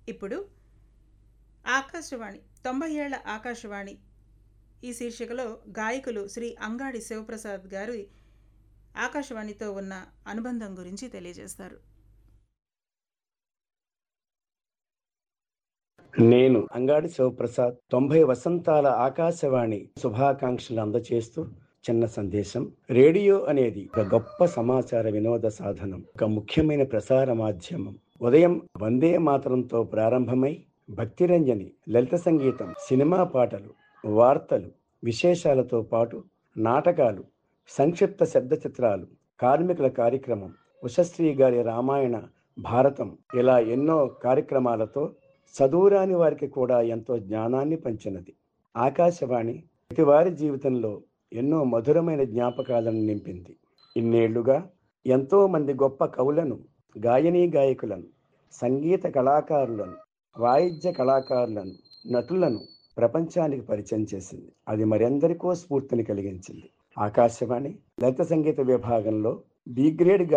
ఇప్పుడు ఆకాశవాణి తొంభై ఏళ్ల ఆకాశవాణి ఈ శీర్షికలో గాయకులు శ్రీ అంగాడి శివప్రసాద్ గారు ఆకాశవాణితో ఉన్న అనుబంధం గురించి తెలియజేస్తారు నేను అంగాడి శివప్రసాద్ తొంభై వసంతాల ఆకాశవాణి శుభాకాంక్షలు అందచేస్తూ చిన్న సందేశం రేడియో అనేది ఒక గొప్ప సమాచార వినోద సాధనం ఒక ముఖ్యమైన ప్రసార మాధ్యమం ఉదయం వందే మాతరంతో ప్రారంభమై భక్తిరంజని లలిత సంగీతం సినిమా పాటలు వార్తలు విశేషాలతో పాటు నాటకాలు సంక్షిప్త శబ్ద చిత్రాలు కార్మికుల కార్యక్రమం ఉషశ్రీ గారి రామాయణ భారతం ఇలా ఎన్నో కార్యక్రమాలతో చదువురాని వారికి కూడా ఎంతో జ్ఞానాన్ని పంచినది ఆకాశవాణి ప్రతివారి జీవితంలో ఎన్నో మధురమైన జ్ఞాపకాలను నింపింది ఇన్నేళ్లుగా ఎంతో మంది గొప్ప కవులను గాయనీ గాయకులను సంగీత కళాకారులను వాయిద్య కళాకారులను నటులను ప్రపంచానికి పరిచయం చేసింది అది మరెందరికో స్ఫూర్తిని కలిగించింది ఆకాశవాణి లలిత సంగీత విభాగంలో బి గ్రేడ్